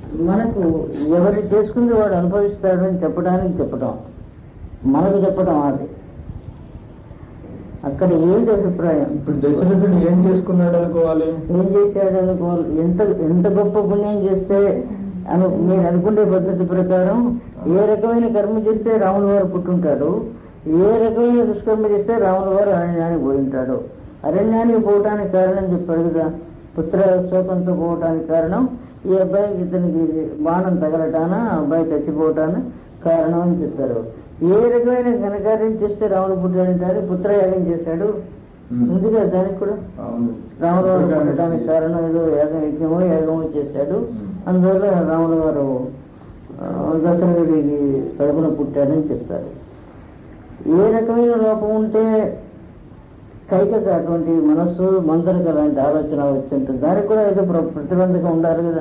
మనకు ఎవరు చేసుకుంది వాడు అనుభవిస్తాడు అని చెప్పడానికి చెప్పటం మనకు చెప్పటం అది అక్కడ ఏంటి అభిప్రాయం ఇప్పుడు దశరథుడు ఏం చేసుకున్నాడు అనుకోవాలి ఏం చేశాడు అనుకో ఎంత ఎంత గొప్ప పుణ్యం చేస్తే అను మీరు అనుకునే పద్ధతి ప్రకారం ఏ రకమైన కర్మ చేస్తే రాముల వారు పుట్టుంటాడు ఏ రకమైన దుష్కర్మ చేస్తే రాముల వారు అరణ్యానికి పోయి ఉంటాడు అరణ్యానికి పోవటానికి కారణం చెప్పాడు కదా పుత్ర శోకంతో పోవటానికి కారణం ఈ అబ్బాయికి ఇతనికి బాణం తగలటాన ఆ అబ్బాయి చచ్చిపోవటాన కారణం అని చెప్పారు ఏ రకమైన ఘనకార్యం చేస్తే రాముడు పుట్టాడంటారు పుత్రయాగం చేశాడు ఉంది కదా దానికి కూడా అవును రాముల వారు పుట్టడానికి కారణం ఏదో యాగం యజ్ఞమో యాగమో చేశాడు అందువల్ల రాముల వారు ఆ, దశరథుడికి కడుపున పుట్టాడని చెప్తారు ఏ రకమైన లోపం ఉంటే కైకకు అటువంటి మనస్సు మందరికి అలాంటి ఆలోచన వచ్చి ఉంటుంది దానికి కూడా ఏదో ప్ర- ప్రతిబంధకం ఉండాలి కదా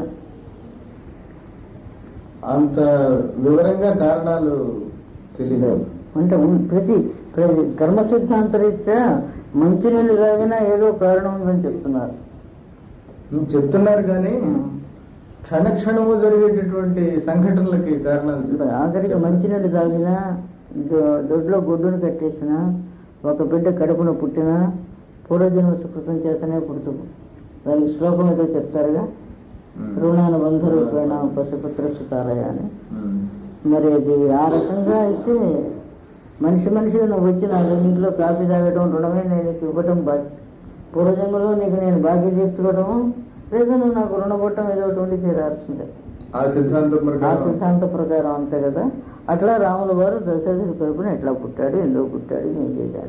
అంత వివరంగా కారణాలు తెలియదు అంటే ఉన్- ప్రతి ప్రతి కర్మ సిద్ధాంత రీత్యా మంచినీళ్ళు తాగినా ఏదో కారణం ఉందని చెప్తున్నారు నువ్వు చెప్తున్నారు కానీ క్షణ క్షణము జరిగేటటువంటి సంఘటనలకి కారణాలు ఇప్పుడు చెప్పు. ఆఖరికి మంచినీళ్ళు తాగినా దొ- దొడ్లో గుడ్డును కట్టేసినా ఒక బిడ్డ కడుపున పుట్టినా పూర్వజన్మ సుకృతం చేతనే పుడుతు దానికి శ్లోకం ఏదో చెప్తారుగా ఉమ్. రుణాన బంధురూపేణ పశుపుత్ర సుతాలయ అని ఉమ్. మరి అది ఆ రకంగా అయితే మనిషి మనిషి నువ్వు వచ్చి నా ఇంట్లో కాఫీ తాగడం రుణమే నేను నీకు ఇవ్వటం బాధ్యత పూర్వజన్మలో నీకు నేను బాధ్యత తీర్చుకోవడం లేదా నువ్వు నాకు రుణపడటం ఏదో ఒకటి ఉండి తీరాల్సిందే ఆ సిద్ధాంతం ఆ ప్రకారం సిద్ధాంత ప్రకారం అంతే కదా అట్లా రాముల వారు దశరథుడి కడుపున ఎట్లా పుట్టాడు ఎందుకు పుట్టాడు ఏం చేశాడు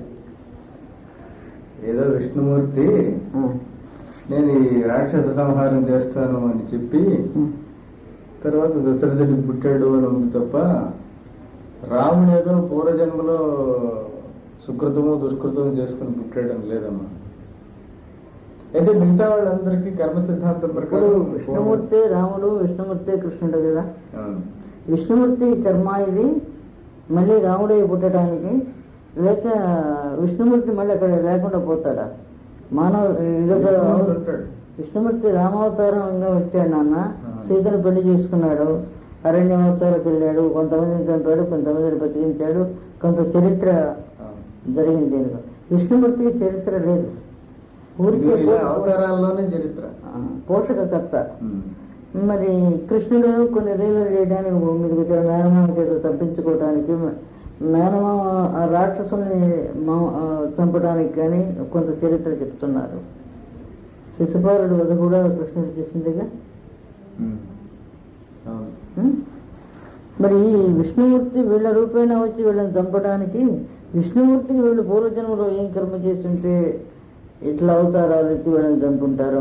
ఏదో విష్ణుమూర్తి ఆ, నేను ఈ రాక్షస సంహారం చేస్తాను అని చెప్పి ఉమ్, తర్వాత దశరథుడికి పుట్టాడు అని ఉంది తప్ప రాముడు ఏదో పూర్వజన్మలో సుకృతము దుష్కృతము చేసుకుని పుట్టాడని లేదమ్మా అయితే మిగతా వాళ్ళందరికీ కర్మ సిద్ధాంతం ఇప్పుడు ప్రకారం విష్ణుమూర్తి రాముడు విష్ణుమూర్తి కృష్ణుడు కదా అవును. విష్ణుమూర్తి కర్మ ఇది మళ్ళీ రాముడే పుట్టడానికి లేక విష్ణుమూర్తి మళ్ళీ అక్కడ లేకుండా పోతాడా మానవ ఇదొక విష్ణుమూర్తి ఉంటాడు. విష్ణుమూర్తి రామావతారంగా వచ్చాడు నాన్న ఆ. సీతను పెళ్లి చేసుకున్నాడు అరణ్యవసాలకు వెళ్ళాడు కొంతమందిని చంపాడు కొంతమందిని బతికించాడు కొంత చరిత్ర అవును. జరిగింది దీనిలో విష్ణుమూర్తికి చరిత్ర లేదు ఊరికే ఇది ఇలా పో- అవతారాల్లోనే చరిత్ర ఆ, పోషకకర్త ఉమ్. మరి కృష్ణుడు కొన్ని రీలు చేయడానికి భూమి మీదకి వచ్చాడు మేనమామ చేత తప్పించుకోవడానికి మేనమామ ఆ రాక్షసుని మా- ఆ, చంపడానికి కానీ కొంత చరిత్ర చెప్తున్నారు శిశుపాలుడు వధ కూడా కృష్ణుడు చేసిందిగా ఉమ్. అవును. ఉం? మరి ఈ విష్ణుమూర్తి వీళ్ళ రూపేణ వచ్చి వీళ్ళని చంపడానికి విష్ణుమూర్తికి వీళ్ళు పూర్వజన్మలో ఏం కర్మ చేస్తుంటే ఇట్లా అవతారాలు ఎత్తి వీళ్ళని చంపుంటారు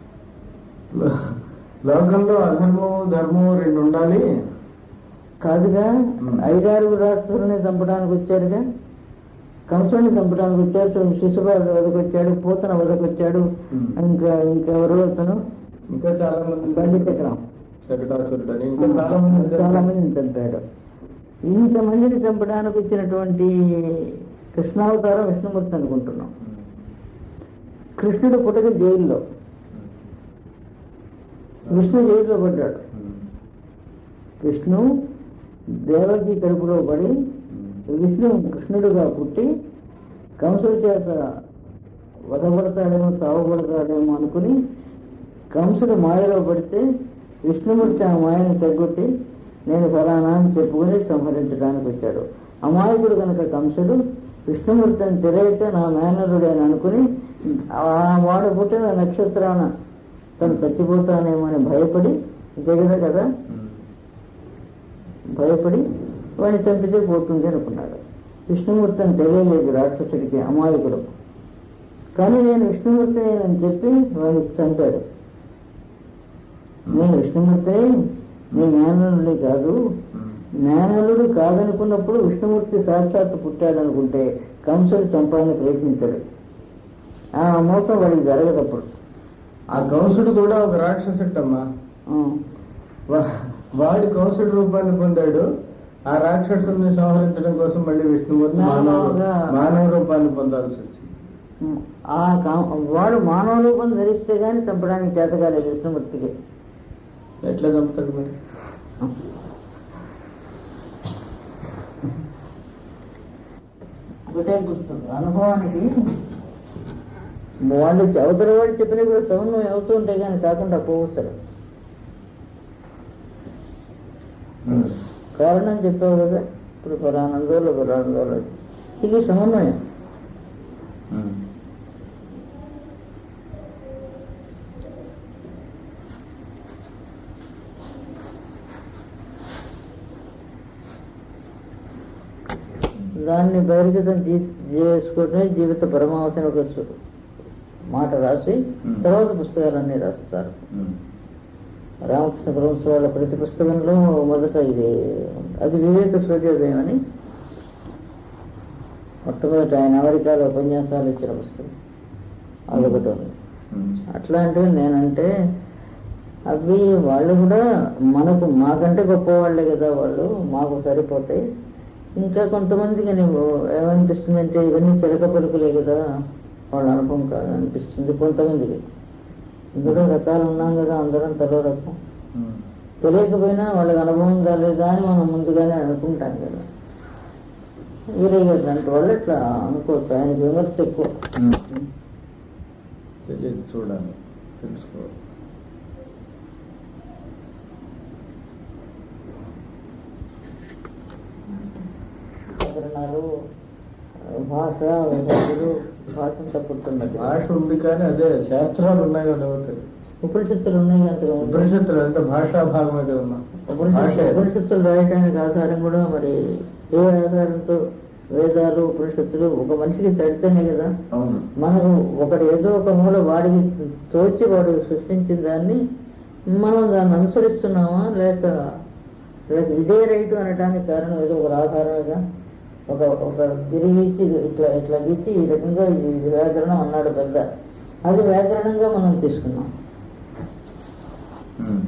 లో- లోకంలో అధర్మము ధర్మము రెండు ఉండాలి కాదుగా ఉం. ఐదారు రాక్షసుల్ని చంపడానికి వచ్చారుగా కంసుని చంపడానికి వచ్చారు శిశుపాలుడు వదకొచ్చాడు పూతన వదకొచ్చాడు ఉం. ఇంకా ఇంకెవరు అతను ఇంకా చాలా మంది బండి చక్రం శకటాసురుడు అని ఇంకా చాలా మంది చాలా మందిని చంపాడు ఇంతమందిని చంపడానికి వచ్చినటువంటి కృష్ణావతారం విష్ణుమూర్తి అనుకుంటున్నాం ఉమ్. కృష్ణుడు పుట్టక జైల్లో విష్ణు జైల్లో పడ్డాడు ఉమ్. విష్ణు దేవకి కడుపులో పడి ఉమ్. విష్ణు కృష్ణుడుగా పుట్టి కంసుడి చేత వదపడతాడేమో చావబడతాడేమో అనుకుని కంసుడు మాయలో పడితే విష్ణుమూర్తి ఆ మాయను తగ్గొట్టి నేను ఫలానా అని చెప్పుకుని సంహరించడానికి వచ్చాడు అమాయకుడు కనుక కంసుడు విష్ణుమూర్తి అని తెలియక నా మేనరుడు అని అనుకుని ఆ వాడు పుట్టిన నక్షత్రాన తను చచ్చిపోతానేమో అని భయపడి జగద కదా ఉమ్. భయపడి వాడిని చంపితే పోతుంది అనుకున్నాడు విష్ణుమూర్తి అని తెలియలేదు రాక్షసుడికి అమాయకుడు కానీ నేను విష్ణుమూర్తి అని చెప్పి వాడిని చంపాడు నేను విష్ణుమూర్తిని నీ మేనలుడి కాదు ఉమ్. మేనలుడు కాదనుకున్నప్పుడు విష్ణుమూర్తి సాక్షాత్తు పుట్టాడు అనుకుంటే కంసుడు చంపాలని ప్రయత్నించాడు ఆ మోసం వాడికి జరగదప్పుడు ఆ కంసుడు కూడా ఒక రాక్షసుడమ్మా ఆ, వా- వాడి కంసుడు రూపాన్ని పొందాడు ఆ రాక్షసుని సంహరించడం కోసం మళ్ళీ విష్ణుమూర్తి మానవ మానవుగా- మానవ రూపాన్ని పొందాల్సి వచ్చింది ఆ కా- వాడు మానవ రూపం ధరిస్తే గాని చంపడానికి చేత కాలేదు విష్ణుమూర్తికి ఎట్లా చంపుతాడు మరి ఒకటే గుర్తు అనుభవానికి వాళ్ళు అవతల వాడు చెప్పినవి కూడా సమన్వయం అవుతూ ఉంటాయి కానీ కాకుండా పోవచ్చారు కారణం చెప్పావు కదా ఇప్పుడు పరానందోళ్ళు పరానందోళ్ళు ఇది సమన్వయం దాన్ని బహిర్గతం చే- చేసుకుంటే జీవిత పరమావసరం ఒక సు- మాట రాసి Hmm. తర్వాత పుస్తకాలన్నీ రాస్తారు రామకృష్ణ పరమహంస వాళ్ళ ప్రతి పుస్తకంలో మొదట ఇది అది వివేక సూర్యోదయం అని మొట్టమొదట ఆయన అమెరికాలో ఉపన్యాసాలు ఇచ్చిన పుస్తకం అదొకటి ఉంది అట్లాంటివి నేనంటే అవి వాళ్ళు కూడా మనకు మాకంటే గొప్పవాళ్ళే కదా వాళ్ళు మాకు సరిపోతాయి ఇంకా కొంతమందికి నువ్వు ఏమనిపిస్తుందంటే ఇవన్నీ చిలక పలుకులే కదా వాళ్ళ అనుభవం కాదు అనిపిస్తుంది కొంతమందికి ఇందులో రకాలు ఉన్నాం కదా అందరం తలో రకం తెలియకపోయినా వాళ్ళకి అనుభవం కాలేదా అని మనం ముందుగానే అనుకుంటాం కదా వీరయ్య గారు లాంటి వాళ్ళు ఇట్లా అనుకోవచ్చు ఆయనకి విమర్శ ఎక్కువ తెలియదు చూడాలి తెలుసుకోవాలి వ్యాకరణాలు భాష వేదాలు భాష అంతా పుట్టున్నది భాష ఉంది కానీ అదే శాస్త్రాలు ఉన్నాయో లేవో తెలియదు ఉపనిషత్తులు ఉన్నాయి అంతగా ఉంది. ఉపనిషత్తులు అంతా భాషా భాగమే కదా ఉన్నా ఉపనిషత్తు భాషే. ఉపనిషత్తులు రాయడానికి ఆధారం కూడా మరి ఏ ఆధారంతో వేదాలు ఉపనిషత్తులు ఒక మనిషికి తడితేనే కదా అవును మనకు ఒకటి ఏదో ఒక మూల వాడికి తోచి వాడు సృష్టించిన దాన్ని మనం దాన్ని అనుసరిస్తున్నామా లేక లేక ఇదే రైటు అనడానికి కారణం ఏదో ఒక ఆధారమేగా ఒక ఒక తిరిగిచ్చి ఇట్లా ఇట్లా గీచి ఈ రకంగా ఇది వ్యాకరణం అన్నాడు పెద్ద అది వ్యాకరణంగా మనం తీసుకున్నాం ఉమ్.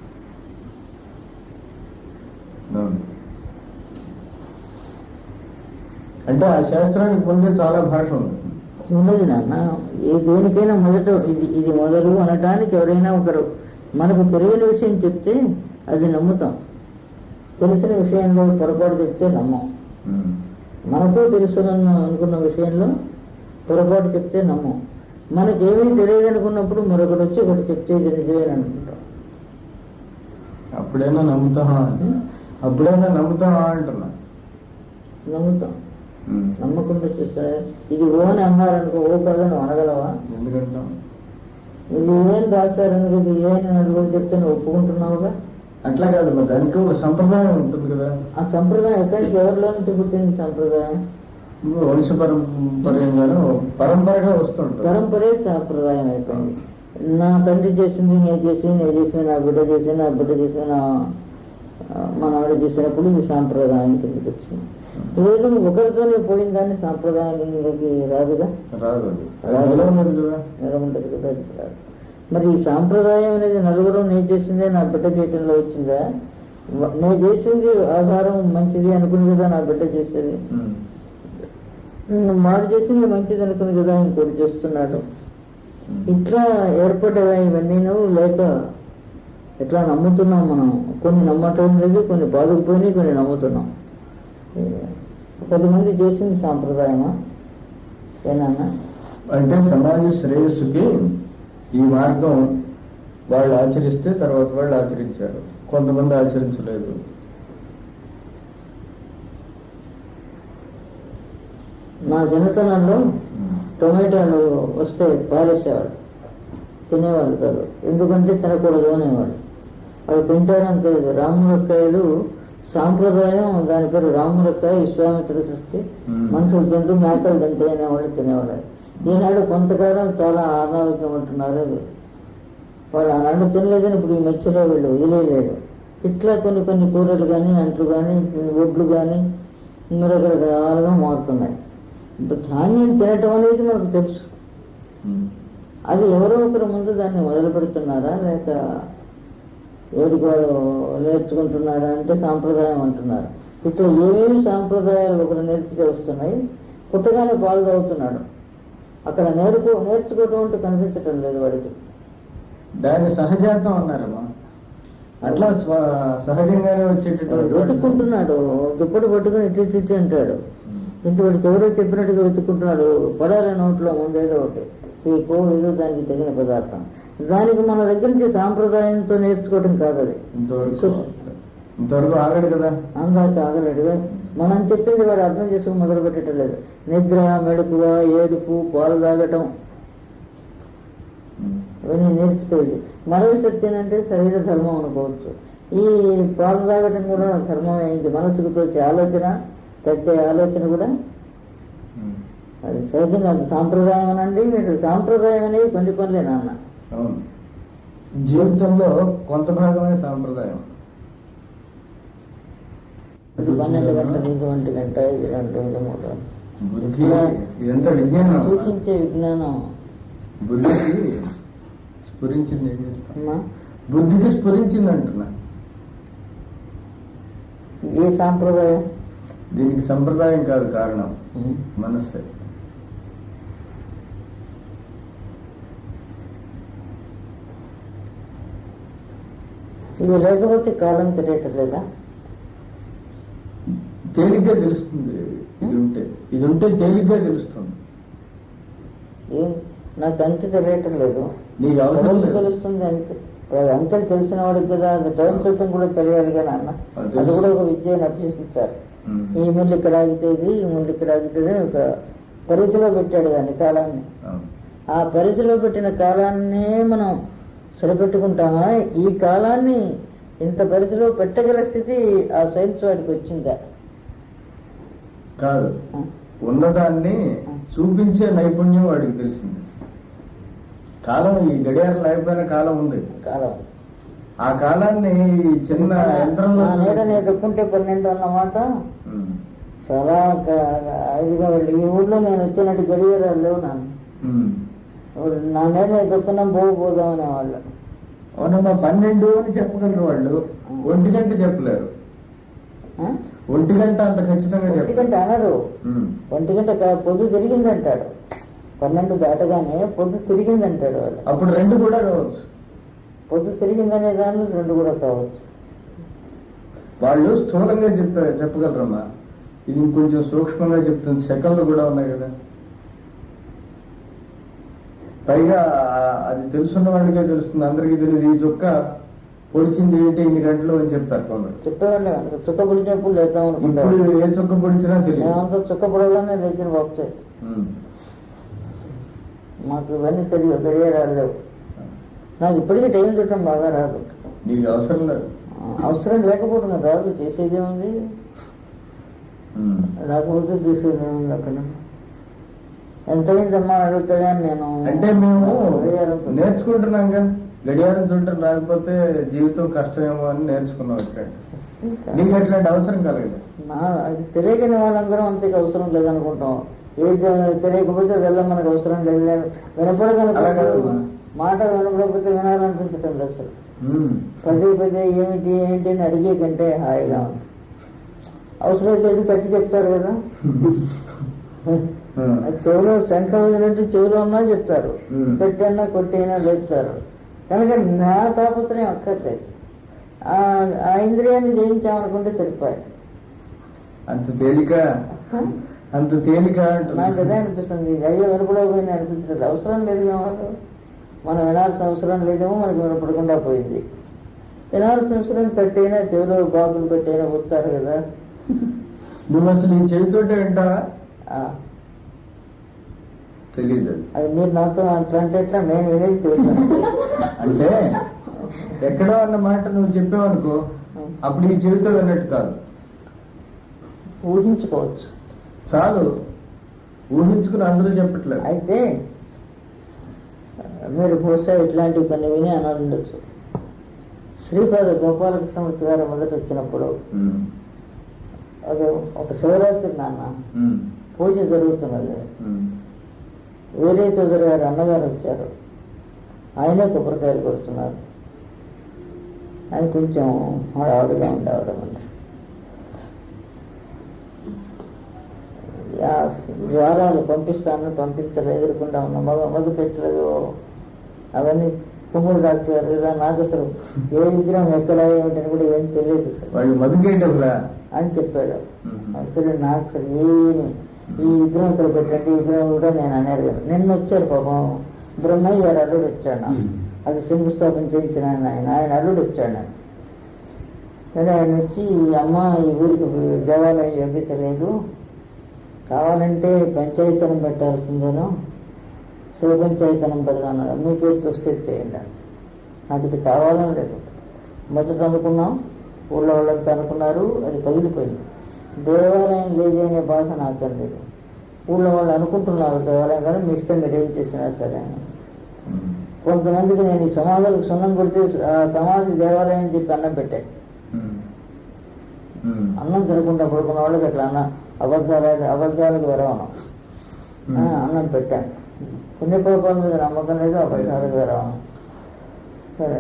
అవును. అంటే ఆ శాస్త్రానికి ముందే చాలా భాష ఉంది ఉన్నది నాన్న ఏ దేనికైనా మొదట ఇది ఇది మొదలు అనటానికి ఎవరైనా ఒకరు మనకు తెలియని విషయం చెప్తే అది నమ్ముతాం తెలిసిన విషయంలో పొరపాటు చెప్తే నమ్మం ఉమ్. మనకు తెలుసునన్న అనుకున్న విషయంలో పొరపాటు చెప్తే నమ్మం మనకేమీ తెలియదు అనుకున్నప్పుడు మరొకటి వచ్చి ఒకటి చెప్తే ఇది నిజమే అని అనుకుంటాం అప్పుడైనా నమ్ముతామా అప్పుడైనా నమ్ముతామా అంటున్నా నమ్ముతాం ఉమ్. నమ్మకుండా చూస్తే ఇది ఓ అని అన్నారనుకో ఓ కాదని అనగలవా ఎందుకంటాం ఇది ఏం రాశారని ఇది ఏ అని నలుగురు చెప్తే నువ్వు ఒప్పుకుంటున్నావుగా అట్లా కాదు మరి దానికి ఒక సంప్రదాయం ఉంటుంది కదా ఆ సంప్రదాయం ఎక్కడి నుంచి ఎవరిలో నుంచి పుట్టింది సంప్రదాయం వంశ పరంపర్యంగాను పరంపరగా వస్తుంటుంది పరంపరే సాంప్రదాయం అయిపోయింది నా తండ్రి చేసింది నేను చేసి నేను చేసిన నా బిడ్డ చేసి నా బిడ్డ చేసిన నా ఆ, మనవాడు చేసినప్పుడు ఇది సాంప్రదాయం కిందకి వచ్చింది లేదు ఒకరితోనే పోయిన దాన్ని సాంప్రదాయంలోకి రాదుగా రాదు అది రాదు. ఎలా ఉన్నది కదా ఎలా ఉంటుంది కదా అది రాదు. మరి ఈ సాంప్రదాయం అనేది నలుగురు నేను చేసిందే నా బిడ్డ చేయటంలో వచ్చిందా వ- నేను చేసింది ఆధారం మంచిది అనుకుని కదా నా బిడ్డ చేసేది ఉమ్. ఉమ్, వాడు చేసింది మంచిది అనుకుని కదా ఇంకోటి చేస్తున్నాడు ఉమ్. ఇట్లా ఏర్పడ్డవా ఇవన్నీను లేక ఎట్లా నమ్ముతున్నాం మనం కొన్ని నమ్మటం లేదు కొన్ని బాధకుపోయినాయి కొన్ని నమ్ముతున్నాం ఏ, పది మంది చేసింది సాంప్రదాయమా ఏనన్నా అంటే సమాజ శ్రేయస్సుకి ఈ మార్గం వాళ్ళు ఆచరిస్తే తర్వాత వాళ్ళు ఆచరించారు కొంతమంది ఆచరించలేదు నా జనతనంలో టొమాటోలు వస్తే పారేసేవాడు తినేవాళ్ళు కాదు ఎందుకంటే తినకూడదు అనేవాడు అవి తింటారని తెలియదు రాములక్కాయలు సాంప్రదాయం దాని పేరు రాములక్కాయ విశ్వామిత్ర సృష్టి మ్మ్. మనుషులు తింటూ మేకలు తింటే అనేవాళ్ళు తినేవాళ్ళు ఈనాడు కొంతకాలం చాలా అనారోగ్యం ఉంటున్నారు వాళ్ళు ఆనాడు తినలేదని ఇప్పుడు ఈ మధ్యలో వీళ్ళు వదిలేయలేడు ఇట్లా కొన్ని కొన్ని కూరలు కానీ అంట్లు కానీ ఒడ్లు కానీ రకరకాలుగా మారుతున్నాయి ఇప్పుడు ధాన్యం తినటం అనేది మనకు తెలుసు అది ఎవరో ఒకరు ముందు దాన్ని మొదలు పెడుతున్నారా లేక ఎవరికి వారు నేర్చుకుంటున్నారా అంటే సాంప్రదాయం అంటున్నారు ఇట్లా ఏమేమి సాంప్రదాయాలు ఒకరు నేర్పితే వస్తున్నాయి పుట్టగానే పాలు తాగుతున్నాడు అక్కడ నేర్చుకో నేర్చుకోవటం అంటూ కనిపించటం లేదు వాడికి దాన్ని సహజాతం అన్నారమ్మా అట్లా స్వ- సహజంగానే వచ్చేటటువంటి వెతుక్కుంటున్నాడు దుప్పటి పట్టుకుని ఇటు ఇటు ఇటు అంటాడు ఇంటి వాడికి ఎవరో చెప్పినట్టుగా వెతుక్కుంటున్నాడు పడాలి నోట్లో ముందేదో ఒకటి ఈ కో ఏదో దానికి తగిన పదార్థం దానికి మన దగ్గర నుంచి సాంప్రదాయంతో నేర్చుకోవడం కాదు అది ఇంతవరకు ఇంతవరకు ఆగాడు కదా అందాక ఆగలేడుగా మనం చెప్పేది వాడు అర్థం చేసుకుని మొదలు పెట్టడం లేదు నిద్ర మెడుకువ ఏడుపు పాలు తాగటం ఇవన్నీ నేర్పుతుంది మరో శక్తి అంటే శరీర ధర్మం అనుకోవచ్చు ఈ పాలు తాగటం కూడా ధర్మం అయింది మనసుకు తోచే ఆలోచన తట్టే ఆలోచన కూడా అది సహజంగా అది సాంప్రదాయం అనండి మీరు సాంప్రదాయం అనేది కొన్ని పనులే నాన్న అవును జీవితంలో కొంత భాగమే సాంప్రదాయం ఇది పన్నెండు గంటలు ఇది ఒంటి గంట ఇది గంట ఇది మూడు గంటలు. బుద్ధి ఇదంతా విజ్ఞానం సూచించే విజ్ఞానం బుద్ధికి స్ఫురించింది ఏం చేస్తాం అమ్మా బుద్ధికి స్ఫురించింది అంటున్నా ఏ సాంప్రదాయం దీనికి సంప్రదాయం కాదు కారణం ఉం. మనస్సే ఇది లేకపోతే కాలం తెలియటం లేదా తేలిగ్గా తెలుస్తుంది ఇది ఉంటే ఇది ఉంటే తేలిగ్గా తెలుస్తుంది ఏం నాకు అంతే తెలియటం లేదు నీకు అవసరం ఎవరికి లేదు తెలుస్తుంది అంతే ఇప్పుడు అంకెలు తెలిసిన వాడికి కదా అది టైం చుట్టం కూడా తెలియాలి కదా అన్న అది అది తెలుసు. కూడా ఒక విద్యను అభ్యసించారు ఉం. ఈ ముళ్ళు ఇక్కడ ఆగితేది ఈ ముళ్ళు ఇక్కడ ఆగితేది అని ఒక పరిధిలో పెట్టాడు దాన్ని కాలాన్ని అవును. ఆ పరిధిలో పెట్టిన కాలాన్నే మనం సరిపెట్టుకుంటామా ఈ కాలాన్ని ఇంత పరిధిలో పెట్టగల స్థితి ఆ సైన్స్ వాడికి వచ్చిందా కాదు ఆ? ఉన్నదాన్ని చూపించే నైపుణ్యం వాడికి తెలిసింది కాలం ఈ గడియారం లేకపోయిన కాలం ఉంది కాలం ఆ కాలాన్ని ఈ చిన్న యంత్రంలో నా నీడని ఎదుర్కొంటే పన్నెండు అన్నమాట ఉం. చాలా క- ఇదిగా వాళ్ళు ఈ ఊళ్ళో నేను వచ్చినట్టు గడియారాలు లేవు నాన్న ఉం. ఇప్పుడు నా నీడని ఎదుర్కొన్నాం పోవు పోదాం అనేవాళ్ళు అవునమ్మా పన్నెండు అని చెప్పగలరు వాళ్ళు ఒంటి గంట చెప్పలేరు ఆ? ఒంటి గంట అంత ఖచ్చితంగా ఒంటి చెప్పలేరు గంట అనరు ఉం. ఒంటి గంట కా- పొద్దు తిరిగింది అంటాడు పన్నెండు దాటగానే పొద్దు తిరిగింది అంటాడు వాళ్ళు అప్పుడు రెండు కూడా కావచ్చు పొద్దు తిరిగిందనే దానిలో రెండు కూడా కావచ్చు వాళ్ళు స్థూలంగా చెప్ప చెప్పగలరమ్మా ఇది ఇంకొంచెం సూక్ష్మంగా చెప్తుంది సెకండ్లు కూడా ఉన్నాయి కదా పైగా ఆ- అది తెలుసున్న వాడికే తెలుస్తుంది అందరికీ తెలియదు ఈ చుక్క పొడిచింది ఏంటి ఇన్ని గంటలు అని చెప్తారు కొందరు చెప్పేవాళ్ళే మనకు చుక్క పొడిచినప్పుడు లేద్దాం ఇప్పుడు అనుకుంటాడు ఏ చుక్క పొడిచినా తెలియదు మేమంతా చుక్క పొడవగానే లేచిన బాబుతాయి ఉం. మాకు ఇవన్నీ తెలియదు గడియారాలు లేవు నాకు ఇప్పటికీ టైం చుట్టం బాగా రాదు నీకు అవసరం లేదు ఆ, అవసరం లేకపోవడం రాదు చేసేదే ఉంది ఉం. రాకపోతే చేసేదే ఉంది అక్కడ ఎంత అయిందమ్మా అని అడుగుతా కానీ నేను అంటే మేము గడియారంతో- నేర్చుకుంటున్నాంగా గడియారం చూడటం రాకపోతే జీవితం కష్టమేమో అని నేర్చుకున్నాం ఇక్కడ నీకు అట్లాంటి అవసరం కలగదు నా అది తెలియని వాళ్ళందరం అంతకు అవసరం లేదనుకుంటాం ఏది తెలియకపోతే అదల్లా మనకు అవసరం లేదు వినపడదనుకో అలాగే అమ్మా. మాటలు వినపడకపోతే వినాలనిపించటం లేదు అసలు ఉం. పదే పదే ఏమిటి ఏంటి అని అడిగే కంటే హాయిగా ఉంది అవసరమైతే వెళ్ళి తట్టి చెప్తారు కదా ఉం. అది చెవులో శంఖ వదిలినట్టు చెవులో ఉన్నా చెప్తారు Hmm. తట్టన్నా కొట్టైనా లేపుతారు కనుక నా తాపత్రయం అక్కర్లేదు ఆ ఆ ఇంద్రియాన్ని జయించామనుకుంటే సరిపోయి అంత తేలిక అంత తేలిక నాకు అంటున్నా. అదే అనిపిస్తుంది ఇది అయ్యో వినపడకపోయింది అనిపించలేదు అవసరం లేదు కావాలి మనం వినాల్సిన అవసరం లేదేమో మనకు వినపడకుండా పోయింది వినాల్సిన అవసరం తట్టైనా చెవిలో బాబులు పెట్టైనా పోతారు కదా నువ్వు అసలు ఈ చెవితోటే వింటావా ఆ, తెలియదు అది. అది మీరు నాతో అట్లా అంటే ఎట్లా నేను వినేది చెబుతాను అంటే ఎక్కడో అన్న మాట నువ్వు చెప్పావనుకో అప్పుడు ఈ చెవితో విన్నట్టు కాదు ఊహించుకోవచ్చు చాలు ఊహించుకుని అందరూ చెప్పట్లేదు అయితే మీరు బహుశా ఇట్లాంటివి కొన్ని విని అనాలి ఉండొచ్చు శ్రీపాద గోపాలకృష్ణమూర్తి గారు మొదట వచ్చినప్పుడు ఉమ్. అది ఒక శివరాత్రి నాన్న ఉమ్. పూజ జరుగుతున్నది ఉమ్. వేరే చౌదరి గారు అన్నగారు వచ్చారు ఆయనే కొబ్బరికాయలు కొడుతున్నారు ఆయన కొంచెం హడావుడిగా ఉండేవాడు అంటే ఆ ద్వారాలు పంపిస్తాను పంపించలే ఎదురకుండా ఉన్న మగ మగపెట్టలు అవన్నీ కొమ్మూరు డాక్టర్ గారు కదా నాకు అసలు ఏ విగ్రహం ఎక్కడ ఏమిటని కూడా ఏం తెలియదు సార్ వాళ్ళు మధుకేటవులా అని చెప్పాడు అసలు నాకు అసలు ఏమి ఈ విగ్రహం ఇక్కడ పెట్టండి ఈ విగ్రహం కూడా నేను అనేది కదా నిన్న వచ్చాడు పాపం బ్రహ్మయ్య గారు అల్లుడు వచ్చాడు నాకు. అది శంకుస్థాపన చేయించిన ఆయన ఆయన ఆయన అల్లుడు వచ్చాడు నాకు సరే ఆయన వచ్చి అమ్మ ఈ ఊరికి దేవాలయం యోగ్యత లేదు కావాలంటే పంచాయతనం పెట్టాల్సిందేనో శివ పంచాయతనం పెడతాను మీకే చూస్తే చేయండి అన్నాడు. నాకు ఇది కావాలని లేదు మొదట అనుకున్నాం ఊళ్ళో వాళ్ళంతా అనుకున్నారు అది పగిలిపోయింది దేవాలయం లేదు అనే బాధ నాకు లేదు ఊళ్ళో వాళ్ళు అనుకుంటున్నారు దేవాలయం కానీ మీ ఇష్టం మీరు ఏం చేసినా సరే అని కొంతమందికి నేను ఈ సమాధులకు సున్నం కొడితే ఆ సమాధి దేవాలయం అని చెప్పి అన్నం పెట్టాను అన్నం తినకుండా పడుకున్న వాళ్ళకి అట్లా అన్న అబద్ధాలు అబద్ధాలకు విరవణం ఆ, అన్నం పెట్టాను పుణ్యపాపాల మీద నమ్మకం లేదు అబద్ధాలకు విరవణం సరే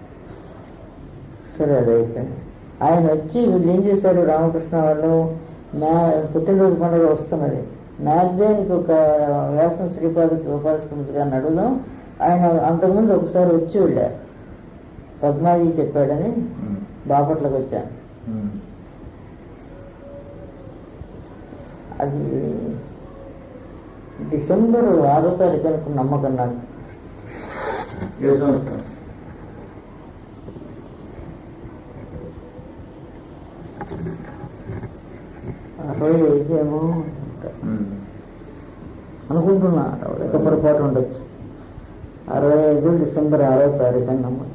సరే అది అయిపోయింది ఆయన వచ్చి వీళ్ళు ఏం చేశారు రామకృష్ణ వాళ్ళు మ్యా పుట్టినరోజు పండుగ వస్తున్నది మ్యాగజైన్కి ఒక వ్యాసం శ్రీపాద గోపాలకృష్ణ గారిని అడుగుదాం ఆయన అంతకుముందు ఒకసారి వచ్చి వెళ్ళారు పద్మాజీ చెప్పాడని బాపట్లకు వచ్చాను అది డిసెంబర్ ఆరో తారీఖు అనుకున్న నమ్మకం నాకు ఏ సంవత్సరం అరవై ఐదేమో అనుకుంటున్నా ఒక పొరపాటు ఉండొచ్చు అరవై ఐదు డిసెంబర్ ఆరో తారీఖు అని నమ్మకం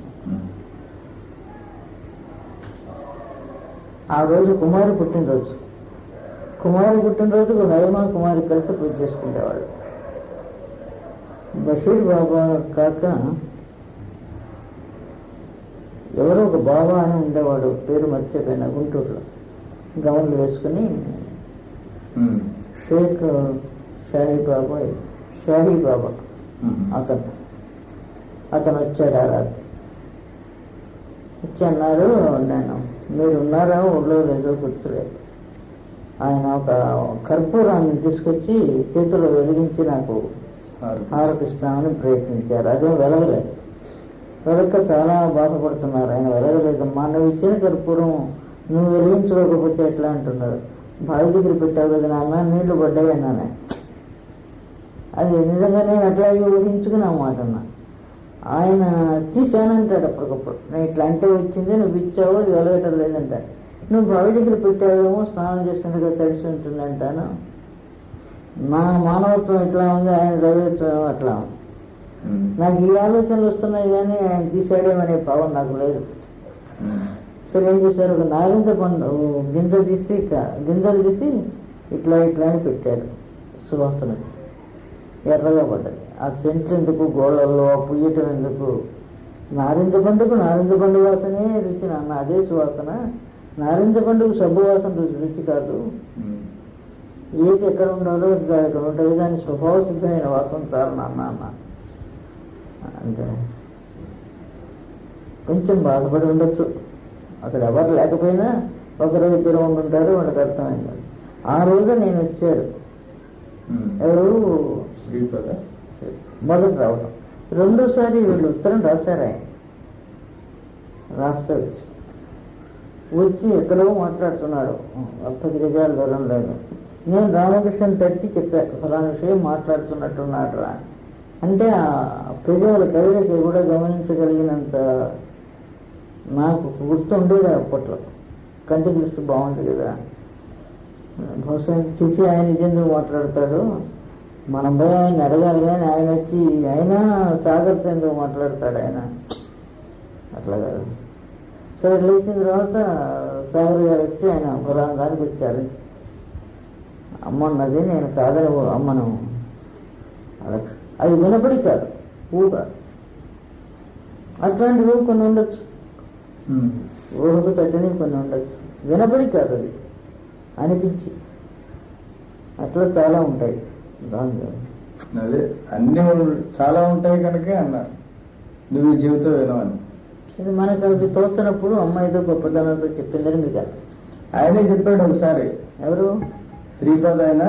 ఆ రోజు కుమారి పుట్టినరోజు కుమారి పుట్టినరోజుకు హైమా కుమారి కలిసి పూజ చేసుకునేవాళ్ళు బషీర్ బాబా కాక ఎవరో ఒక బాబా అని ఉండేవాడు పేరు మర్చిపోయిన గుంటూరులో గౌన్లు వేసుకుని షేక్ షాహీ బాబా షాహీ బాబా అతను అతను వచ్చాడు ఆ రాత్రి వచ్చి అన్నారు నేను మీరు ఉన్నారా ఊళ్ళో లేదో గుర్తులేదు ఆయన ఒక కర్పూరాన్ని తీసుకొచ్చి చేతిలో వెలిగించి నాకు హారతిస్తామని ప్రయత్నించారు అదేం వెలగలేదు వెలక చాలా బాధపడుతున్నారు ఆయన వెలగలేదమ్మా నువ్వు ఇచ్చిన కర్పూరం నువ్వు వెలిగించుకోకపోతే ఎట్లా అంటున్నారు బావి దగ్గర పెట్టావు కదా నాన్న నీళ్లు పడ్డాయి అన్నానే అది నిజంగా నేను అట్లాగే ఊహించుకుని ఆ మాట అన్నా ఆయన తీశానంటాడు అప్పటికప్పుడు నేను ఇట్లా అంటే వచ్చింది నువ్వు ఇచ్చావు అది వెలగటం లేదంటాడు నువ్వు బావి దగ్గర పెట్టావేమో స్నానం చేసినట్టుగా తడిసి ఉంటుంది అంటాను నా మానవత్వం ఎట్లా ఉంది ఆయన దైవత్వం అట్లా ఉంది నాకు ఈ ఆలోచనలు వస్తున్నాయి కానీ ఆయన తీసాడేమనే భావం నాకు లేదు సరే ఏం చేశారు ఒక నారింజ పండు గింజ తీసి క- గింజలు తీసి ఇట్లా ఇట్లా అని పెట్టారు సువాసన వచ్చి. ఎర్రగా పడ్డది ఆ సెంట్ ఎందుకు గోళ్ళల్లో ఆ పుయ్యటం ఎందుకు నారింజ పండుగ నారింజ పండు వాసనే రుచి నాన్న అదే సువాసన నారింజ పండుగ సబ్బు వాసన రుచి రుచి కాదు ఏది ఎక్కడ ఉండాలో అది అక్కడ ఉంటుంది దాని స్వభావ సిద్ధమైన వాసన సార్ నాన్న అన్న అంటే కొంచెం బాధపడి ఉండొచ్చు అక్కడ ఎవరు లేకపోయినా ఒకరు ఇద్దరు ఉండుంటారు వాళ్ళకి అర్థమైంది ఆ రోజు నేను వచ్చారు ఎవరు శ్రీపద మొదట రావడం రెండోసారి వీళ్ళు ఉత్తరం రాశారు ఆయన రాస్తారు వచ్చి ఎక్కడో మాట్లాడుతున్నాడు పది గజాల దూరం లేదు నేను రామకృష్ణ తట్టి చెప్పాను ఫలానా విషయం మాట్లాడుతున్నట్టున్నాడు రా అంటే ఆ ప్రజల ప్రజలకి కూడా గమనించగలిగినంత నాకు గుర్తుండేది అప్పట్లో కంటి దృష్టి బాగుంది కదా బహుశా చూసి ఆయన ఇదెందుకు మాట్లాడతాడు మనం పోయి ఆయన అడగాలి కానీ ఆయన వచ్చి ఆయన సాగర్తో ఎందుకు మాట్లాడతాడు ఆయన అట్లా కాదు సరే లేచిన తర్వాత సాగర్ గారు వచ్చి ఆయన ఫలానా దానికి వచ్చారు అమ్మ అన్నది నేను కాదని అమ్మను అలా- అది వినపడి కాదు ఊగా అట్లాంటి ఊహ కొన్ని ఉండొచ్చు ఊహకు తట్టని కొన్ని ఉండొచ్చు వినపడి కాదు అది అనిపించి అట్లా చాలా ఉంటాయి దాని అదే అన్ని ఉన్- చాలా ఉంటాయి కనుకే అన్నారు నువ్వు ఈ జీవితం వినవని ఇది మనకు అవి తోచినప్పుడు అమ్మాయితో గొప్పతనంతో చెప్పిందని మీకు అర్థం. ఆయనే చెప్పాడు ఒకసారి ఎవరు శ్రీపద ఆయన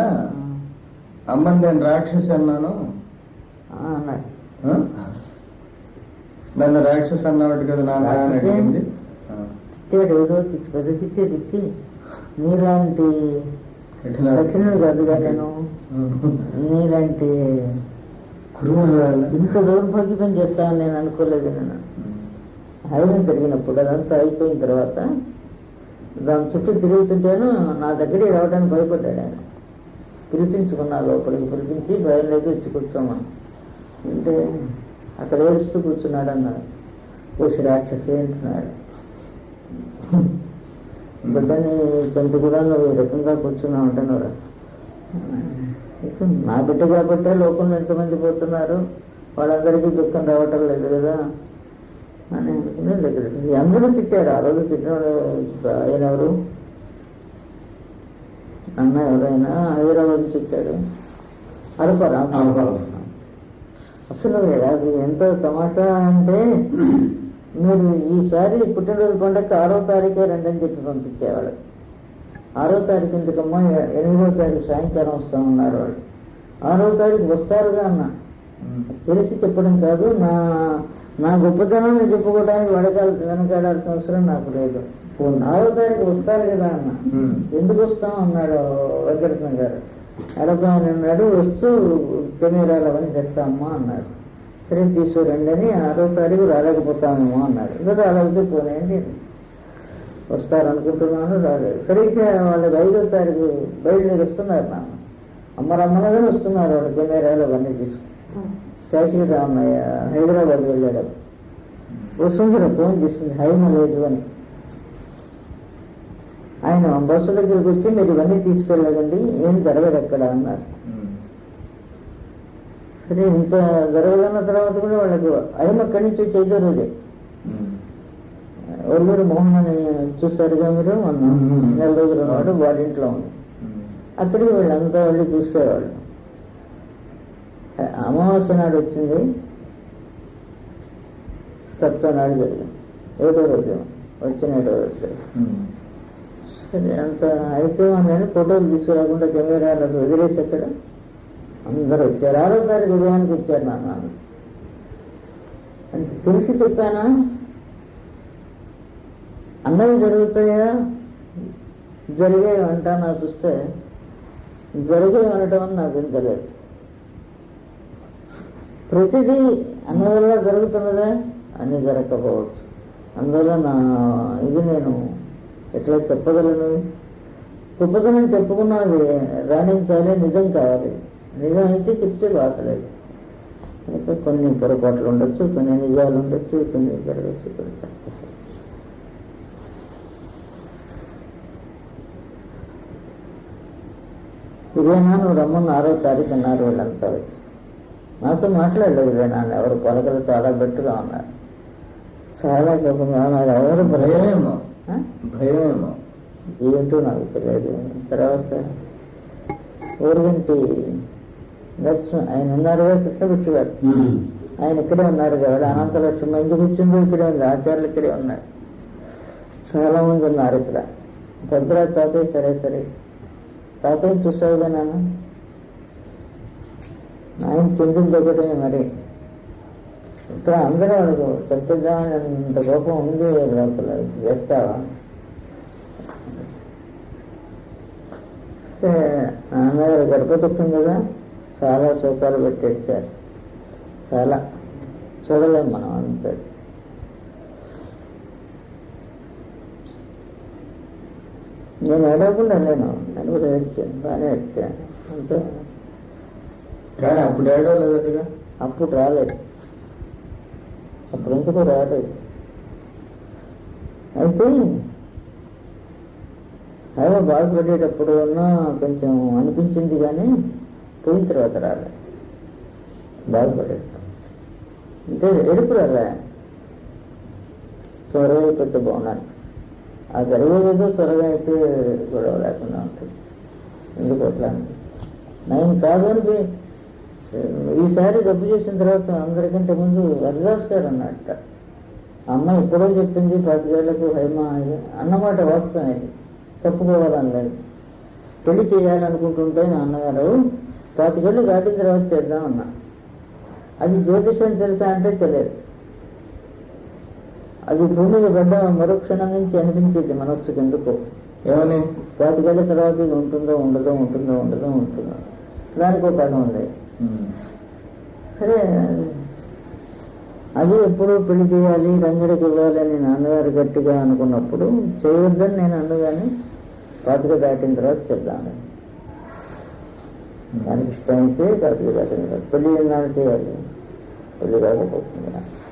అమ్మని నేను రాక్షసి అన్నాను ఆ, అన్నాడు ఆ? నన్ను రాక్షస్ అన్నవాడు కదా నాన్న అని రాక్షసే? అడిగింది ఆ. తిట్టాడు ఏదో తిట్టి పెద్ద తిట్టే తిట్టి నీలాంటి కఠిన కఠినుడు కాదుగా నేను నీలాంటి కురుమల ఇంత దౌర్భాగ్యం చేస్తానని నేను అనుకోలేదు నేను హైవే జరిగినప్పుడు అదంతా అయిపోయిన తర్వాత దాని చుట్టూ తిరుగుతుంటేను నా దగ్గరికి రావడానికి భయపడ్డాడు ఆయన పిలిపించుకున్నా లోపలికి పిలిపించి బయలుదేరి వచ్చి కూర్చోమని అంటే అక్కడ ఏడుస్తూ కూర్చున్నాడు అన్నాడు ఓసి రాక్షసి అంటున్నాడు బిడ్డని చంపి కూడా నువ్వు ఈ రకంగా కూర్చున్నావు అంటున్నాడు నా బిడ్డ కాబట్టే లోకంలో ఎంతమంది పోతున్నారు వాళ్ళందరికీ దుఃఖం రావటం లేదు కదా అని అనుకునే దగ్గర అందరూ తిట్టారు ఆ రోజు తిట్టినోడు ఆయన ఎవరు అన్న ఎవరైనా హైదరాబాద్ తిట్టాడు అరపరా అరపరా. అసలు అది ఎంతో తమాషా అంటే మీరు ఈసారి పుట్టినరోజు పండగ ఆరో తారీఖే రండని చెప్పి పంపించేవాళ్ళు ఆరో తారీఖు ఎందుకమ్మా ఎనిమిదో తారీఖు సాయంకాలం వస్తామన్నారు వాళ్ళు ఆరో తారీఖు వస్తారుగా అన్న తెలిసి చెప్పడం కాదు నా నా గొప్పతనాన్ని చెప్పుకోవడానికి వడకాల వెనకాడాల్సిన అవసరం నాకు లేదు ఆరో తారీఖు వస్తారు కదా అన్న ఉమ్. ఎందుకు వస్తాం అన్నాడు వెంకటరత్న గారు అడగాని అన్నాడు వస్తూ కెమెరాలు అవన్నీ తెస్తామమ్మా అన్నాడు సరే తీసుకురండి అని ఆరో తారీఖు రాలేకపోతామేమో అన్నాడు ఇంకా రాలేకపోతే పోనేయండి వస్తారు అనుకుంటున్నాను రాలేదు సరిగ్గా వాళ్ళకి ఐదో తారీఖు బయలుదేరి వస్తున్నారు నాన్న అమ్మ రమ్మనగా వస్తున్నారు వాళ్ళు కెమెరాలు అవన్నీ తీసుకుని శాస్త్రి రామయ్య హైదరాబాద్ వెళ్ళాడు వసుంధర ఫోన్ చేసింది హైమ లేదు అని ఆయన బస్సు దగ్గరికి వచ్చి మీరు ఇవన్నీ తీసుకెళ్ళదండి ఏం జరగదు ఎక్కడ అన్నారు సరే ఇంత జరగదన్న తర్వాత కూడా వాళ్ళకు ఆయన అక్కడి నుంచి వచ్చి ఐదో రోజే ఒల్లూరు మోహన్ అని చూసారుగా మీరు మొన్న మ్మ్. నెల రోజుల నాడు వాడింట్లో ఉంది అక్కడికి వీళ్ళంతా వెళ్ళి చూసేవాళ్ళు అమావాస్య నాడు వచ్చింది సప్త నాడు జరిగింది ఏడో రోజు వచ్చిన ఏడో రోజు జరిగింది. సరే అంత అయితే నేను ఫోటోలు తీసుకురాకుండా కెమెరాలకు వదిలేసి అక్కడ అందరూ వచ్చారు ఆరో తారీఖు ఉదయానికి వచ్చారు నాన్న అంటే తెలిసి చెప్పానా అన్నవి జరుగుతాయా జరిగాయి అంటా నాకు చూస్తే జరిగాయి అనటం అని నాకు తెలియదు ప్రతిదీ అన్నదల్లా జరుగుతున్నదా అన్ని జరగకపోవచ్చు అందువల్ల నా ఇది నేను ఎట్లా చెప్పగలను గొప్పతనం చెప్పుకున్నది రాణించాలి నిజం కావాలి నిజం అయితే చెప్తే బాగలేదు అయితే కొన్ని పొరపాట్లు ఉండొచ్చు కొన్ని నిజాలు ఉండొచ్చు కొన్ని జరగచ్చు కొన్ని జరగచ్చు. ఇదేనా నువ్వు రమ్మన్న ఆరో తారీఖు అన్నారు వీళ్ళంతా వచ్చి నాతో మాట్లాడలేదు ఇదే నాన్న ఎవరు పలకలు చాలా గట్టిగా ఉన్నారు చాలా కోపంగా ఉన్నారు ఎవరు భయమేమో ఆ? భయమేమో ఏంటో నాకు తెలియదు తర్వాత ఊరుగంటి నరసింహ ఆయన ఉన్నారుగా కృష్ణగుట్టు గారు ఆయన ఇక్కడే ఉన్నారు కదా అనంతలక్ష్మి ఎందుకు వచ్చిందో ఇక్కడే ఉంది ఆచార్యులు ఇక్కడే ఉన్నారు చాలా మంది ఉన్నారు ఇక్కడ భద్రా తాతయ్య సరే సరే తాతయ్య చూసావుగా నాన్న ఆయన చెందులు దగ్గరమే మరి ఇక్కడ అందరూ అడుగు చంపిద్దామని అంత కోపం ఉంది లోపల చేస్తావా అంటే నాన్నగారు గర్భదుఃఖం కదా చాలా శోకాలు పెట్టేస్తారు చాలా చూడలేం మనం అంతే నేను ఏడవకుండా నేను నేను కూడా ఏడ్చాను బాగానే ఏడ్చాను అంతే కానీ అప్పుడు ఏడో లేదట్టుగా అప్పుడు రాలేదు అప్పుడు ఎందుకు రాలేదు అయితే అదే బాధపడేటప్పుడు ఉన్నా కొంచెం అనిపించింది కానీ పోయిన తర్వాత రాలేదు బాధపడేటప్పుడు అంటే ఎడుపు రాలే త్వరగా అయిపోతే బాగున్నాను ఆ జరిగేదేదో త్వరగా అయితే గొడవ లేకుండా ఉంటుంది ఎందుకు అట్లా అనిపిస్తుంది. నేను కాదు అని పోయి- ఈసారి జబ్బు చేసిన తర్వాత అందరికంటే ముందు హరిదాస్ గారు అన్నట్ట అమ్మ ఎప్పుడో చెప్పింది పాతికేళ్లకు హైమ ఇది అన్నమాట వాస్తవం ఇది తప్పుకోవాలని లేదు పెళ్లి చేయాలనుకుంటుంటే నాన్నగారు పాతికేళ్ళు దాటిన తర్వాత చేద్దాం అన్నా అది జ్యోతిషం తెలుసా అంటే తెలియదు అది భూమి మీద పడ్డ మరుక్షణం నుంచి అనిపించేది మనస్సుకి ఎందుకో ఏమని పాతికేళ్ల తర్వాత ఇది ఉంటుందో ఉండదో ఉంటుందో ఉండదో ఉంటుందో దానికి ఒక కథ ఉంది ఉమ్. సరే అది ఎప్పుడు పెళ్లి చేయాలి రంగడికి ఇవ్వాలి అని నాన్నగారు గట్టిగా అనుకున్నప్పుడు చేయొద్దని నేను అన్నగాని పాతిక దాటిన తర్వాత చేద్దామని దానికి ఇష్టమైతే పాతిక దాటిన తర్వాత పెళ్లి నాడు చేయాలి పెళ్లి కాకపోతుంది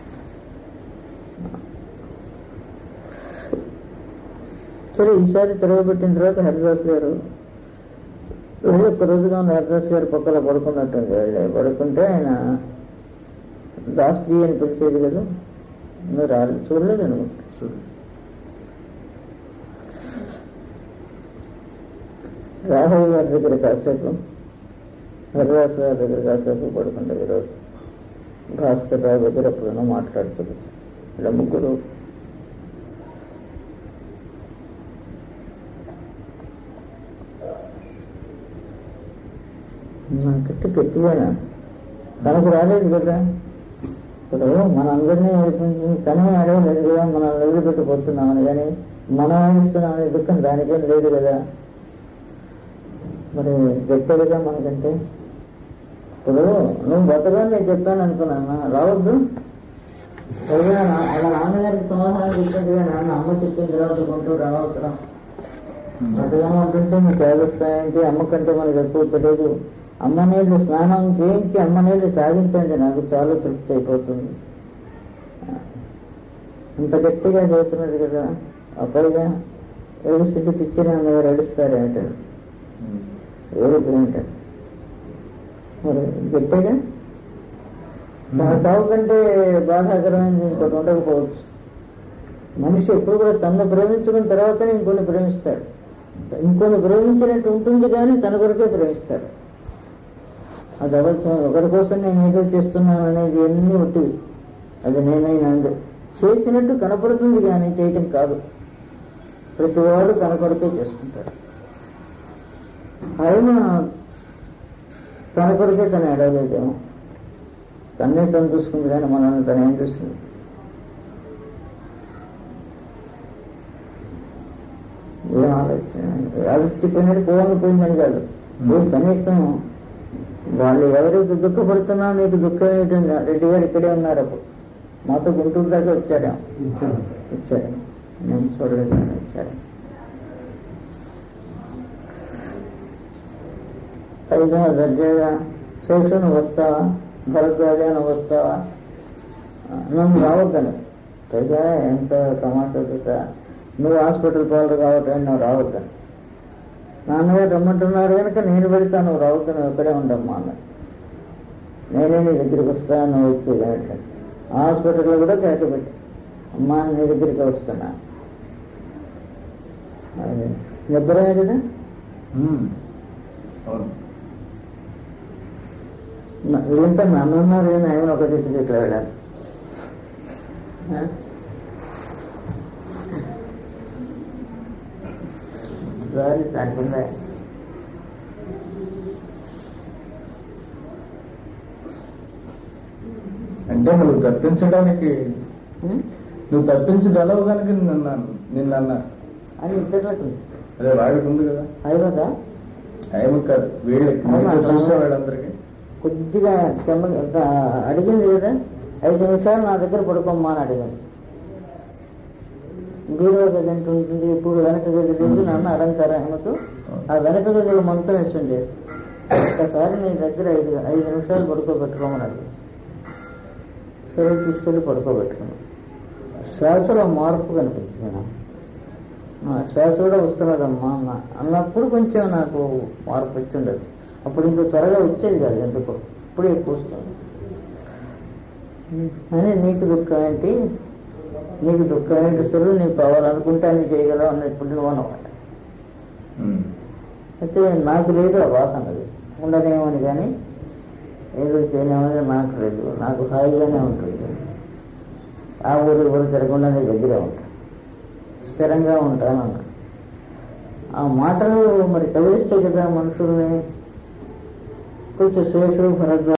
సరే ఈసారి తిరగబెట్టిన తర్వాత హరిదాస్ గారు వెళ్ళి ఒక్క రోజుగా ఉన్న హరిదాస్ గారు పక్కన పడుకున్నట్టుంది వెళ్ళి పడుకుంటే ఆయన దాస్జీ అని పిలిచేది కదా నువ్వు రాలేదు చూడలేదు అనుకుంటా చూడు. రాఘవ గారి దగ్గర కాసేపు హరిదాస్ గారి దగ్గర కాసేపు పడుకుంటే ఈరోజు భాస్కర్ రావు దగ్గర ఎప్పుడైనా మాట్లాడుతుంది ఇలా ముగ్గురు నాకట్టు గట్టిగానా తనకు రాలేదు కదా ఇప్పుడు మన అందరినీ ఏడిపించి తనే అడగలేదు కదా మనం వదిలిపెట్టిపోతున్నామని కానీ మనం ఏడుస్తున్నామని దుఃఖం దానికేం లేదు కదా మరి గట్టెలుగా మనకంటే ఇప్పుడు నువ్వు బతగా నేను చెప్పాను అనుకున్నాను రావద్దు పైగా నా- అలా నాన్నగారికి సమాధానం చెప్పినట్టుగా నాన్న అమ్మ చెప్పిన తర్వాత కొంటూ రావచ్చురా బతకం అంటుంటే మీకు ఏడుస్తాయంటే అమ్మ కంటే మనకు ఎక్కువ తెలియదు అమ్మ నీళ్ళు స్నానం చేయించి అమ్మ నీళ్ళు తాగించండి నాకు చాలా తృప్తి అయిపోతుంది అంత గట్టిగా చేస్తున్నది కదా ఆ పైగా ఏడుస్తుంటే పిచ్చి నాన్నగారు ఏడుస్తారు అంటాడు ఉమ్. ఏడుపు అంటాడు మరి గట్టిగా మన చావు కంటే బాధాకరమైనది ఇంకోటి ఉండకపోవచ్చు మనిషి ఎప్పుడు కూడా తన్ను ప్రేమించుకున్న తర్వాతనే ఇంకొన్ని ప్రేమిస్తాడు ఇంకొన్ని ప్రేమించినట్టు ఉంటుంది కానీ తన కొరకే ప్రేమిస్తాడు అది అబద్ధం ఒకరి కోసం నేను ఏదో చేస్తున్నాను అనేది ఎన్ని ఒట్టివి అది నేనైనా అందు చేసినట్టు కనపడుతుంది కానీ చేయటం కాదు ప్రతివాడు తన కొరకే చేసుకుంటాడు ఆయన తన కొరకే తను అడగలేదేమో తన్నే తను చూసుకుంది కానీ మనల్ని తను ఏం చూస్తుంది ఏం ఆలోచన ఆలోచించి పోయినట్టు పోవాలి పోయిందని కాదు పోయి కనీసం వాళ్ళు ఎవరికి దుఃఖపడుతున్నా మీకు దుఃఖం ఏంటండి రెడ్డి గారు ఇక్కడే ఉన్నారు అప్పుడు మాతో గుంటూరు దాకా వచ్చారా వచ్చారు నేను చూడలేదు కానీ వచ్చారు పైగా దర్జాగా శేషు నువ్వు వస్తావా భరద్వాజ నువ్వు వస్తావా ఆ, నన్ను రావద్దని పైగా ఎంత తమాషా చూసా నువ్వు హాస్పిటల్ పాలు కాబట్టి నువ్వు రావద్దని నాన్నగారు రమ్మంటున్నారు కనుక నేను పెడతా నువ్వు రావద్దు నువ్వు ఇక్కడే ఉండమ్మా అన్నాడు నేనే నీ దగ్గరికి వస్తా నువ్వు వచ్చేది అంటే హాస్పిటల్లో కూడా కేక పెట్టి అమ్మా నీ దగ్గరికి వస్తున్నా అది నిద్రమే కదా ఉమ్. అవును నా- వీళ్ళంతా నన్ను ఉన్నారు కానీ ఆయన ఒక చెట్టు చెట్లు వెళ్ళాను సారీ దానికింద అంటే నువ్వు తప్పించడానికి నువ్వు తప్పించగలవు కనుక నిన్ను అన్నాను నిన్ను అన్నా అది ఇద్దరులకు అదే వాడికి ఉంది కదా అయిపోతా ఆయన కాదు వీళ్ళకి అవునా? నీతో చూసే వాళ్ళందరికీ కొద్దిగా చెమ్మ అడిగింది కదా ఐదు నిమిషాలు నా దగ్గర పడుకోమ్మా అని అడిగాను బీరో గది అంటూ ఉంటుంది ఇప్పుడు వెనక గది లేదు నాన్న అలంకారం ఆమెకు ఆ వెనక గదిలో మంచం వేస్తుండే ఒక్కసారి నీ దగ్గర ఐదు ఐదు నిమిషాలు పడుకోబెట్టుకోమని అడిగాను సరే తీసుకెళ్ళి పడుకోబెట్టుకున్నాను శ్వాసలో మార్పు కనిపించింది నాకు ఆ శ్వాస కూడా వస్తున్నదమ్మా అన్న అన్నప్పుడు కొంచెం నాకు మార్పు వచ్చి ఉండదు అప్పుడు ఇంత త్వరగా వచ్చేది కాదు ఎందుకో ఇప్పుడు ఎక్కువ వస్తుంది అని నీకు దుఃఖం ఏంటి నీకు దుఃఖం ఏంటి అసలు నీకు కావాలనుకుంటే అన్ని చేయగలవు అన్నప్పుడు నువ్వు అన్నమాట ఉమ్. అయితే నాకు లేదు ఆ బాధ అన్నది ఉండనేమని కానీ ఏదో చేయనేమని నాకు లేదు నాకు హాయిగానే ఉంటుంది ఆ ఊరు ఊరు తిరగకుండా నీ దగ్గరే ఉంటా స్థిరంగా ఉంటాను అన్న ఆ మాటలు మరి కదిలిస్తాయి కదా మనుషుల్ని కొంచెం శేషు భరద్వాజ